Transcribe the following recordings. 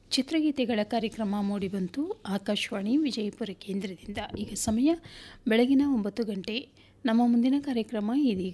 ಚಿತ್ರಗೀತೆಗಳ ಕಾರ್ಯಕ್ರಮ ಮೂಡಿಬಂತು ಆಕಾಶವಾಣಿ ವಿಜಯಪುರ ಕೇಂದ್ರದಿಂದ ಈಗ ಸಮಯ ಬೆಳಗಿನ ಒಂಬತ್ತು ಗಂಟೆ ನಮ್ಮ ಮುಂದಿನ ಕಾರ್ಯಕ್ರಮ ಇದೀಗ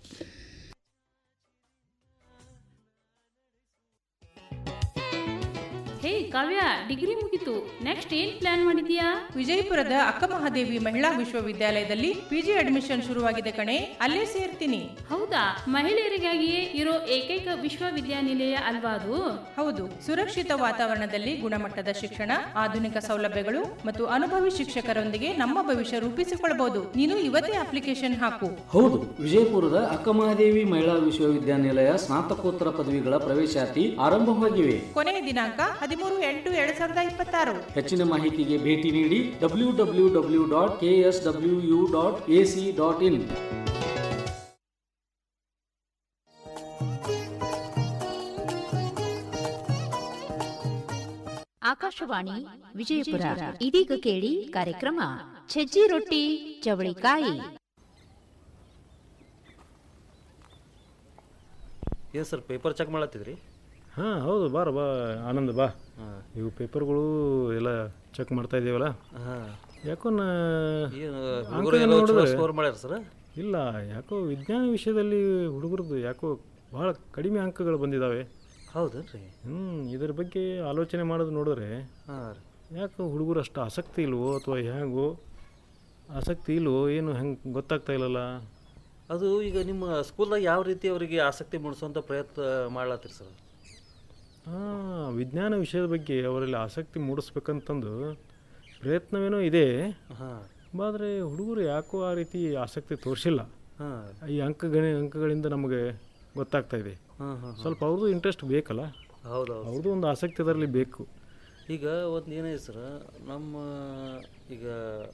ಹೇ ಕಾವ್ಯ ಡಿಗ್ರಿ ಮುಗೀತು ನೆಕ್ಸ್ಟ್ ಏನ್ ಪ್ಲಾನ್ ಮಾಡಿದ್ಯಾ ವಿಜಯಪುರದ ಅಕ್ಕಮಹಾದೇವಿ ಮಹಿಳಾ ವಿಶ್ವವಿದ್ಯಾಲಯದಲ್ಲಿ ಪಿಜಿ ಅಡ್ಮಿಷನ್ ಶುರುವಾಗಿದೆ ಕಣೆ ಅಲ್ಲೇ ಸೇರ್ತೀನಿ ಹೌದಾ ಮಹಿಳೆಯರಿಗಾಗಿಯೇ ಇರೋ ಏಕೈಕ ವಿಶ್ವವಿದ್ಯಾನಿಲಯ ಅಲ್ವಾ ಅದು ಹೌದು ಸುರಕ್ಷಿತ ವಾತಾವರಣದಲ್ಲಿ ಗುಣಮಟ್ಟದ ಶಿಕ್ಷಣ ಆಧುನಿಕ ಸೌಲಭ್ಯಗಳು ಮತ್ತು ಅನುಭವಿ ಶಿಕ್ಷಕರೊಂದಿಗೆ ನಮ್ಮ ಭವಿಷ್ಯ ರೂಪಿಸಿಕೊಳ್ಳಬಹುದು ನೀನು ಇವತ್ತೇ ಅಪ್ಲಿಕೇಶನ್ ಹಾಕು ಹೌದು ವಿಜಯಪುರದ ಅಕ್ಕಮಹಾದೇವಿ ಮಹಿಳಾ ವಿಶ್ವವಿದ್ಯಾನಿಲಯ ಸ್ನಾತಕೋತ್ತರ ಪದವಿಗಳ ಪ್ರವೇಶಾತಿ ಆರಂಭವಾಗಿವೆ ಕೊನೆಯ ದಿನಾಂಕ ಹದಿಮೂರು ಎಂಟು ಎರಡ್ ಸಾವಿರದ ಇಪ್ಪತ್ತಾರು ಹೆಚ್ಚಿನ ಮಾಹಿತಿಗೆ ಭೇಟಿ ನೀಡಿ W W W dot K S W U dot A C dot in Akashvani Vijayapura ಇದೀಗ ಕೇಳಿ ಕಾರ್ಯಕ್ರಮ ಸಜ್ಜಿ ರೊಟ್ಟಿ ಚವಳಿಕಾಯಿ ಏನು ಸರ್ ಪೇಪರ್ ಚೆಕ್ ಮಾಡತ್ತಿದ್ರಿ ಹಾಂ ಹೌದು ಬಾರ ಬಾ ಆನಂದ್ ಬಾ ಇವು ಪೇಪರ್ಗಳು ಎಲ್ಲ ಚೆಕ್ ಮಾಡ್ತಾ ಇದ್ದೀವಲ್ಲ ಹಾಂ ಯಾಕೋ ನಾ ಏನು ಅಂಕ ಹುಡುಗರು ಎಲ್ಲ ಚಲೋ ನೋಡಿದ್ರೆ ಸ್ಕೋರ್ ಮಾಡ್ಯಾರ ಸರ್ ಇಲ್ಲ ಯಾಕೋ ವಿಜ್ಞಾನ ವಿಷಯದಲ್ಲಿ ಹುಡುಗರದ್ದು ಯಾಕೋ ಭಾಳ ಕಡಿಮೆ ಅಂಕಗಳು ಬಂದಿದ್ದಾವೆ ಹೌದೇನ್ರಿ ಹ್ಞೂ ಇದರ ಬಗ್ಗೆ ಆಲೋಚನೆ ಮಾಡೋದು ನೋಡಿದ್ರೆ ಹಾಂ ರೀ ಯಾಕೆ ಹುಡುಗರು ಅಷ್ಟು ಆಸಕ್ತಿ ಇಲ್ವೋ ಅಥವಾ ಹೇಗೋ ಆಸಕ್ತಿ ಇಲ್ವೋ ಏನು ಹೆಂಗೆ ಗೊತ್ತಾಗ್ತಾ ಇಲ್ಲಲ್ಲ ಅದು ಈಗ ನಿಮ್ಮ ಸ್ಕೂಲ್ದಾಗ ಯಾವ ರೀತಿ ಅವರಿಗೆ ಆಸಕ್ತಿ ಮೂಡಿಸುವಂಥ ಪ್ರಯತ್ನ ಮಾಡ್ಲತ್ತೀರಿ ಸರ್ ಹಾಂ ವಿಜ್ಞಾನ ವಿಷಯದ ಬಗ್ಗೆ ಅವರಲ್ಲಿ ಆಸಕ್ತಿ ಮೂಡಿಸ್ಬೇಕಂತಂದು ಪ್ರಯತ್ನವೇನೋ ಇದೆ ಹಾಂ ಆದರೆ ಹುಡುಗರು ಯಾಕೋ ಆ ರೀತಿ ಆಸಕ್ತಿ ತೋರಿಸಿಲ್ಲ ಹಾಂ ಈ ಅಂಕಗಣ ಅಂಕಗಳಿಂದ ನಮಗೆ ಗೊತ್ತಾಗ್ತಾ ಇದೆ ಹಾಂ ಹಾಂ ಸ್ವಲ್ಪ ಅವ್ರದ್ದು ಇಂಟ್ರೆಸ್ಟ್ ಬೇಕಲ್ಲ ಹೌದೌದು ಅವ್ರದ್ದು ಒಂದು ಆಸಕ್ತಿ ಅದರಲ್ಲಿ ಬೇಕು ಈಗ ಒಂದು ಏನಿದೆ ಸರ್ ನಮ್ಮ ಈಗ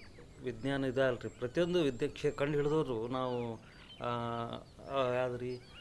ವಿಜ್ಞಾನ ಇದೆ ಅಲ್ರಿ ಪ್ರತಿಯೊಂದು ವಿದ್ಯೆ ಕ್ಷೇ ಕಂಡು ಹಿಡಿದವರು ನಾವು ಯಾವ್ದು ರೀ